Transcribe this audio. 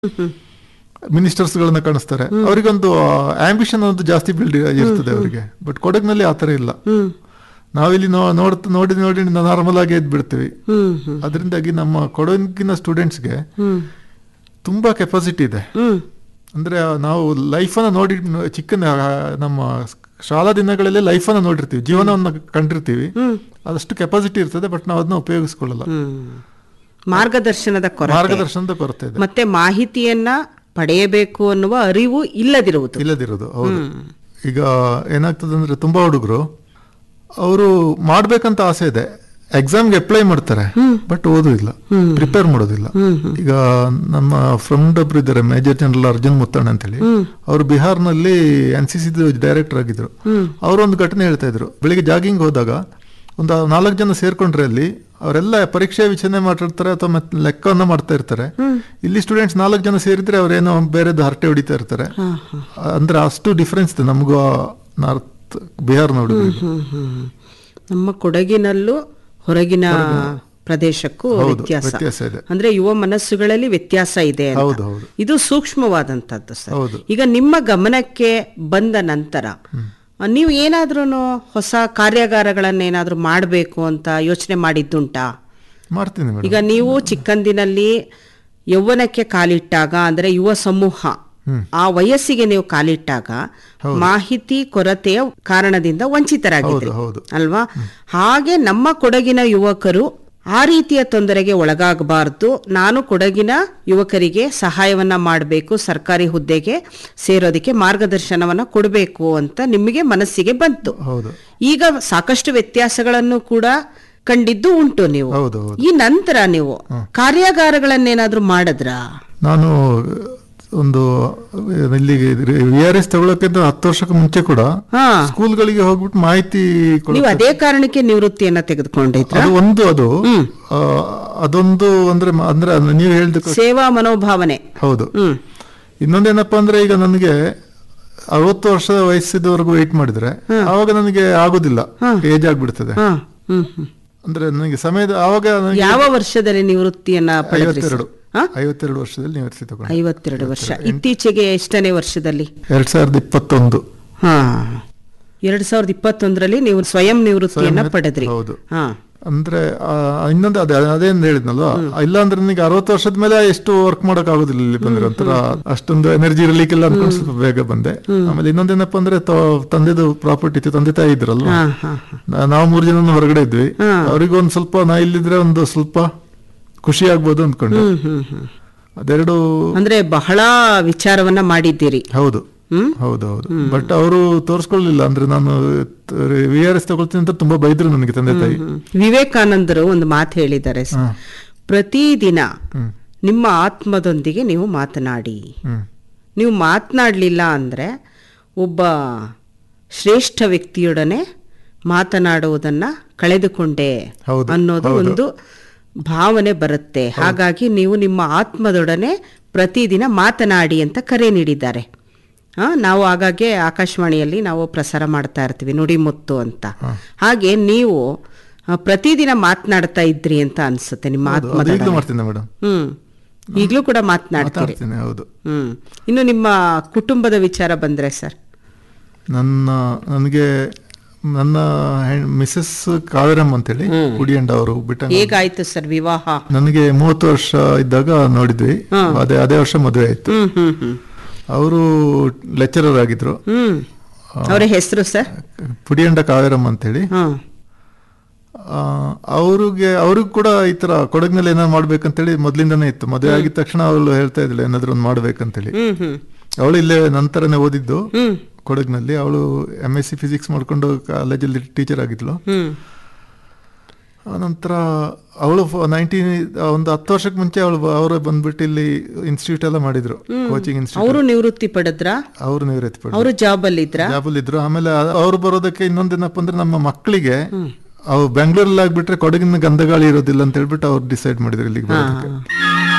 Ministers ಗಳನ್ನ ಕಾಣಿಸ್ತಾರೆ ಅವರಿಗೊಂದು ambition ಒಂದು ಜಾಸ್ತಿ ಬಿಲ್ಡ್ ಇರ್ತದೆ ಅವರಿಗೆ ಬಟ್ ಕೊಡಗಿನಲ್ಲಿ ಆತರ ಇಲ್ಲ ಹ್ಮ್ ನಾವಿಲ್ಲಿ ನೋ ನೋಡ್ ನೋಡಿ ನೋಡಿ ನಾರ್ಮಲ್ ಆಗಿ ಎದ್ದು ಬಿಡ್ತೀವಿ ಹ್ಮ್ ಹ್ಮ್ ಅದರಿಂದಾಗಿ ನಮ್ಮ ಕೊಡಗಿನ ಸ್ಟೂಡೆಂಟ್ಸ್ಗೆ ಹ್ಮ್ ತುಂಬಾ ಕೆಪಾಸಿಟಿ ಇದೆ ಹ್ಮ್ ಅಂದ್ರೆ ನಾವು ಲೈಫನ್ನ ನೋಡಿ ಚಿಕ್ಕ ನಮ್ಮ ಶಾಲಾ ದಿನಗಳಲ್ಲಿ ಲೈಫನ್ನ ನೋಡಿರ್ತೀವಿ ಜೀವನವನ್ನ ಕಂಡಿರ್ತೀವಿ ಹ್ಮ್ ಅದಷ್ಟು ಕೆಪಾಸಿಟಿ ಇರ್ತದೆ ಬಟ್ ನಾವು ಅದನ್ನ ಉಪಯೋಗಿಸ್ಕೊಳ್ಳಲ್ಲ ಹ್ಮ್ ಮಾರ್ಗದರ್ಶನದ ಕೊರತೆ ಮಾರ್ಗದರ್ಶನದ ಕೊರತೆ ಇದೆ ಮತ್ತೆ ಮಾಹಿತಿಯನ್ನ ಪಡೆಯಬೇಕು ಅನ್ನುವ ಅರಿವು ಇಲ್ಲದಿರುವುದು ಇಲ್ಲದಿರೋದು ಹೌದು ಈಗ ಏನಾಗ್ತದೆ ಅಂದ್ರೆ ತುಂಬಾ ಹುಡುಗರು ಅವರು ಮಾಡ್ಬೇಕಂತ ಆಸೆ ಇದೆ ಎಕ್ಸಾಮ್ಗೆ ಅಪ್ಲೈ ಮಾಡ್ತಾರೆ ಬಟ್ ಓದುದಿಲ್ಲ ಪ್ರಿಪೇರ್ ಮಾಡೋದಿಲ್ಲ ಈಗ ನಮ್ಮ ಫ್ರೆಂಡ್ ಒಬ್ರು ಇದ್ದಾರೆ ಮೇಜರ್ ಜನರಲ್ ಅರ್ಜುನ್ ಮುತ್ತಣ್ಣ ಅಂತೇಳಿ ಅವರು ಬಿಹಾರ್ನಲ್ಲಿ ಎನ್ ಸಿ ಸಿ ಡೈರೆಕ್ಟರ್ ಆಗಿದ್ರು ಅವರು ಒಂದು ಘಟನೆ ಹೇಳ್ತಾ ಇದ್ರು ಬೆಳಿಗ್ಗೆ ಜಾಗಿಂಗ್ ಹೋದಾಗ ಒಂದು ನಾಲ್ಕು ಜನ ಸೇರ್ಕೊಂಡ್ರೆ ಅಲ್ಲಿ ಅವರೆಲ್ಲ ಪರೀಕ್ಷೆ ವಿಚಾರಣೆ ಮಾಡಿರ್ತಾರೆ ಅಥವಾ ಮತ್ತೆ ಲೆಕ್ಕವನ್ನ ಮಾಡ್ತಾ ಇರ್ತಾರೆ ಇಲ್ಲಿ ಸ್ಟೂಡೆಂಟ್ಸ್ ನಾಲ್ಕು ಜನ ಸೇರಿದ್ರೆ ಅವ್ರೇನೋ ಬೇರೆದು ಹರಟೆ ಹೊಡಿತಾ ಇರ್ತಾರೆ ಅಂದ್ರೆ ಅಷ್ಟು ಡಿಫ್ರೆನ್ಸ್ ಇದೆ ನಮಗೂ ನಾರ್ತ್ ಬಿಹಾರ್ ಹುಡುಗರಿಗೆ ಹ್ಮ್ ಹ್ಮ್ ನಮ್ಮ ಕೊಡಗಿನಲ್ಲೂ ಹೊರಗಿನ ಪ್ರದೇಶಕ್ಕೂ ಹೌದು, ವ್ಯತ್ಯಾಸ ವ್ಯತ್ಯಾಸ ಇದೆ. ಅಂದ್ರೆ ಯುವ ಮನಸ್ಸುಗಳಲ್ಲಿ ವ್ಯತ್ಯಾಸ ಇದೆ ಅಂತ. ಹೌದು, ಹೌದು. ಇದು ಸೂಕ್ಷ್ಮವಾದಂತದ್ದು ಸರ್ ಹೌದು. ಈಗ ನಿಮ್ಮ ಗಮನಕ್ಕೆ ಬಂದ ನಂತರ ಆ, ನೀವು ಏನಾದ್ರೂ ಹೊಸ ಕಾರ್ಯಾಗಾರಗಳನ್ನೇನಾದ್ರೂ ಮಾಡಬೇಕು ಅಂತ ಯೋಚನೆ ಮಾಡಿದ್ದುಂಟಾ ಮಾಡ್ತೀನಿ ಮೇಡಮ್ ಈಗ ನೀವು ಚಿಕ್ಕಂದಿನಲ್ಲಿ ಯೌವನಕ್ಕೆ ಕಾಲಿಟ್ಟಾಗ ಅಂದ್ರೆ ಯುವ ಸಮೂಹ ಆ ವಯಸ್ಸಿಗೆ ನೀವು ಕಾಲಿಟ್ಟಾಗ ಮಾಹಿತಿ ಕೊರತೆಯ ಕಾರಣದಿಂದ ವಂಚಿತರಾಗಿದ್ರಿ ಹೌದು, ಹೌದು. ಅಲ್ವಾ ಹಾಗೆ ನಮ್ಮ ಕೊಡಗಿನ ಯುವಕರು ಆ ರೀತಿಯ ತೊಂದರೆಗೆ ಒಳಗಾಗಬಾರ್ದು ನಾನು ಕೊಡಗಿನ ಯುವಕರಿಗೆ ಸಹಾಯವನ್ನ ಮಾಡಬೇಕು ಸರ್ಕಾರಿ ಹುದ್ದೆಗೆ ಸೇರೋದಕ್ಕೆ ಮಾರ್ಗದರ್ಶನವನ್ನ ಕೊಡಬೇಕು ಅಂತ ನಿಮಗೆ ಮನಸ್ಸಿಗೆ ಬಂತು ಹೌದು ಈಗ ಸಾಕಷ್ಟು ವ್ಯತ್ಯಾಸಗಳನ್ನು ಕೂಡ ಕಂಡಿದ್ದು ಉಂಟು ನೀವು ಹೌದು ಹೌದು ಈ ನಂತರ ನೀವು ಕಾರ್ಯಾಗಾರಗಳನ್ನೇನಾದ್ರೂ ಮಾಡಿದ್ರ ನಾನು ಒಂದು ಇಲ್ಲಿಗೆ ವಿ ಆರ್ ಎಸ್ ತಗೊಳಕ್ಕಿಂತ ಹತ್ತು ವರ್ಷಕ್ಕೆ ಮುಂಚೆ ಕೂಡ ಹಾ ಸ್ಕೂಲ್ಗಳಿಗೆ ಹೋಗ್ಬಿಟ್ಟು ಮಾಹಿತಿ ಕೊಡ ನೀವು ಅದೇ ಕಾರಣಕ್ಕೆ ನಿವೃತ್ತಿಯನ್ನ ತೆಗೆದುಕೊಂಡಿದ್ರ ಅದು ಒಂದು ಅದು ಆ, ಅದೊಂದು ಅಂದ್ರೆ ಮ- ಅಂದ್ರೆ ಅದು ನೀವು ಹೇಳಿದ ಸೇವಾ ಮನೋಭಾವನೆ ಹೌದು ಹ್ಮ್ ಇನ್ನೊಂದೇನಪ್ಪ ಅಂದ್ರೆ ಈಗ ನನಗೆ ಅರವತ್ತು ವರ್ಷದ ವಯಸ್ಸಿದವರೆಗೂ ವೆಯ್ಟ್ ಮಾಡಿದ್ರೆ ಆವಾಗ ನನಗೆ ಆಗುದಿಲ್ಲ ಏಜ್ ಆಗ್ಬಿಡ್ತದೆ ಹಾ ಹ್ಮ್ ಹ್ಮ್ ಅಂದ್ರೆ ನನಗೆ ಸಮಯದ ಆವಾಗ ನನಗೆ ಯಾವ ವರ್ಷದಲ್ಲಿ ನಿವೃತ್ತಿಯನ್ನ ಪಡೆದ್ರಿ ಸರ್? ಐವತ್ತೆರಡು ಹಾ? ಐವತ್ತೆರಡು ವರ್ಷದಲ್ಲಿ ನಿವೃತ್ತಿ ತಗೊಂಡೆ ಐವತ್ತೆರಡು ವರ್ಷ ಇತ್ತೀಚೆಗೆ ಎಷ್ಟನೇ ವರ್ಷದಲ್ಲಿ ಎರಡ್ ಸಾವಿರದ ಇಪ್ಪತ್ತೊಂದು ಹಾ ಎರಡ್ ಸಾವಿರದ ಇಪ್ಪತ್ತೊಂದರಲ್ಲಿ ನೀವು ಸ್ವಯಂ ನಿವೃತ್ತಿಯನ್ನ ಪಡೆದ್ರಿ ಹೌದು ಹಾ ಅಂದ್ರೆ ಆ, ಇನ್ನೊಂದು ಅದೇ ಅದೇನು ಹೇಳಿದ್ನಲ್ವಾ ಇಲ್ಲ ಅಂದ್ರೆ ನನಗೆ ಅರವತ್ತು ವರ್ಷದ ಮೇಲೆ ಎಷ್ಟು ವರ್ಕ್ ಮಾಡಕ್ ಆಗೋದಿಲ್ಲ ಇಲ್ಲಿ ಬಂದ್ರೆ ಒಂಥರ ಅಷ್ಟೊಂದು ಎನರ್ಜಿ ಇರ್ಲಿಕ್ಕಿಲ್ಲ ಅನ್ಕೊಂಡು ಸ್ವಲ್ಪ ಬೇಗ ಬಂದೆ ಆಮೇಲೆ ಇನ್ನೊಂದೇನಪ್ಪ ಅಂದ್ರೆ ತ- ತಂದೆದು ಪ್ರಾಪರ್ಟಿ ಇತ್ತು ತಂದೆ ತಾಯಿ ಇದ್ರಲ್ವಾ ಹಾ ಹಾ ಹಾ. ನಾ- ನಾವು ಮೂರು ಜನ ಹೊರಗಡೆ ಇದ್ವಿ ಅವ್ರಿಗೂ ಒಂದ್ ಸ್ವಲ್ಪ ನಾ ಇಲ್ಲಿದ್ರೆ ಒಂದು ಸ್ವಲ್ಪ ಖುಷಿ ಆಗ್ಬೋದು ಅಂದ್ಕೊಂಡೆ ಹ್ಮ್ ಹ್ಮ್ ಹ್ಮ್ ಅದೆರಡು ಅಂದ್ರೆ ಬಹಳ ವಿಚಾರವನ್ನ ಮಾಡಿದ್ದೀರಿ ಹೌದು ಹ್ಮ್ ಹೌದು ಹೌದು ಬಟ್ ಅವರು ತೋರಿಸ್ಕೊಳ್ಳಿಲ್ಲ ಅಂದ್ರೆ ನಾನು ವಿ ಆರ್ ಎಸ್ ತಗೊಳ್ತೀನಿ ಅಂತ ತುಂಬಾ ಬೈದ್ರು ನನಗೆ ತಂದೆ ತಾಯಿ ಹ್ಮ್. ವಿವೇಕಾನಂದರು ಒಂದು ಮಾತು ಹೇಳಿದ್ದಾರೆ ಸರ್. ಹಾ. ಪ್ರತಿದಿನ ಹ್ಮ್ ನಿಮ್ಮ ಆತ್ಮದೊಂದಿಗೆ ನೀವು ಮಾತನಾಡಿ ಹ್ಮ್ ನೀವು ಮಾತನಾಡಲಿಲ್ಲ ಅಂದ್ರೆ ಒಬ್ಬ ಶ್ರೇಷ್ಠ ವ್ಯಕ್ತಿಯೊಡನೆ ಮಾತನಾಡುವುದನ್ನ ಕಳೆದುಕೊಂಡೆ ಹೌದು, ಅನ್ನೋದು ಹೌದು. ಒಂದು ಭಾವನೆ ಬರುತ್ತೆ ಹಾಗಾಗಿ ನೀವು ನಿಮ್ಮ ಆತ್ಮದೊಡನೆ ಪ್ರತಿದಿನ ಮಾತನಾಡಿ ಅಂತ ಕರೆ ನೀಡಿದ್ದಾರೆ ಆ, ನಾವು ಆಗಾಗ್ಗೆ ಆಕಾಶವಾಣಿಯಲ್ಲಿ ನಾವು ಪ್ರಸಾರ ಮಾಡ್ತಾ ಇರ್ತೀವಿ ನುಡಿಮುತ್ತು ಅಂತ ಹಾಗೆ ನೀವು ಆ, ಪ್ರತಿದಿನ ಮಾತನಾಡ್ತಾ ಇದ್ರಿ ಅಂತ ಅನ್ಸುತ್ತೆ ನಿಮ್ಮ ಅದು ಈಗಲೂ ಆತ್ಮದೊಡನೆ ಮಾಡ್ತೀನಿ ಮೇಡಮ್ ಹ್ಮ್ ಈಗಲೂ ಕೂಡ ಮಾತನಾಡ್ತೀರಿ ಮಾತಾಡ್ತೀನಿ ಹೌದು ಹ್ಮ್ ಇನ್ನು ನಿಮ್ಮ ಕುಟುಂಬದ ವಿಚಾರ ಬಂದ್ರೆ ಸರ್ ನನ್ನ ನನಗೆ ನನ್ನ ಮಿಸಸ್ ಕಾವೇರಮ್ಮ ಅಂತೇಳಿ ಕುಡಿಯಂಡ ಅವರು ಬಿಟ್ಟ ಹೇಗಾಯ್ತು ಸರ್ ವಿವಾಹ ನನಗೆ ಮೂವತ್ತು ವರ್ಷ ಇದ್ದಾಗ ನೋಡಿದ್ವಿ ಅದೇ ಅದೇ ವರ್ಷ ಮದುವೆ ಆಯ್ತು ಹ್ಮ್ ಹ್ಮ್ ಹ್ಮ್ ಅವರು ಲೆಕ್ಚರರ್ ಆಗಿದ್ರು ಹ್ಮ್ ಅವರ ಹೆಸರು ಸರ್ ಪುಡಿಯಂಡ ಕಾವೇರಮ್ಮ ಅಂತೇಳಿ ಹ್ಮ್ ಆ, ಅವ್ರಿಗೆ ಅವ್ರಿಗೂ ಕೂಡ ಈ ತರ ಕೊಡಗಿನಲ್ಲಿ ಏನಾದ್ರು ಮಾಡ್ಬೇಕಂತೇಳಿ ಮೊದ್ಲಿಂದಾನೇ ಇತ್ತು ಮದುವೆ ಆಗಿದ ತಕ್ಷಣ ಅವಳು ಹೇಳ್ತಾ ಇದ್ಳು ಏನಾದ್ರು ಒಂದು ಮಾಡ್ಬೇಕಂತೇಳಿ ಹ್ಮ್ ಹ್ಮ್ ಅವಳು ಇಲ್ಲೇ ನಂತರನೇ ಓದಿದ್ದು ಹ್ಮ್ ಕೊಡಗಿನಲ್ಲಿ ಅವಳು ಎಮ್ ಎಸ್ ಸಿ ಫಿಸಿಕ್ಸ್ ಮಾಡ್ಕೊಂಡು ಕಾಲೇಜಲ್ಲಿ ಟೀಚರ್ ಆಗಿದ್ಲು ಹ್ಮ್ ನಂತರ ಅವಳು ನೈನ್ಟೀನ್ ಒಂದು ಹತ್ತು ವರ್ಷಕ್ಕೆ ಮುಂಚೆ ಅವಳು ಅವರು ಬಂದ್ಬಿಟ್ಟು ಇಲ್ಲಿ ಇನ್ಸ್ಟಿಟ್ಯೂಟ್ ಎಲ್ಲ ಮಾಡಿದ್ರು ಕೋಚಿಂಗ್ ಇನ್ಸ್ಟಿಟ್ಯೂಟ್ ಅವರು ನಿವೃತ್ತಿ ಪಡೆದ್ರ ಅವರು ನಿವೃತ್ತಿ ಪಡೆದ್ರು ಅವರು ಜಾಬ್ ಅಲ್ಲಿ ಇದ್ರ ಜಾಬಲ್ ಇದ್ರು ಆಮೇಲೆ ಅವ್ರು ಬರೋದಕ್ಕೆ ಇನ್ನೊಂದೇನಪ್ಪ ಅಂದ್ರೆ ನಮ್ಮ ಮಕ್ಕಳಿಗೆ ಅವು ಬೆಂಗಳೂರಲ್ಲಿ ಆಗ್ಬಿಟ್ರೆ ಕೊಡಗಿನ ಗಂಧಗಾಳಿ ಇರೋದಿಲ್ಲ ಅಂತ ಹೇಳ್ಬಿಟ್ಟು ಅವ್ರು ಡಿಸೈಡ್ ಮಾಡಿದ್ರು ಇಲ್ಲಿಗೆ ಬರೋದಕ್ಕೆ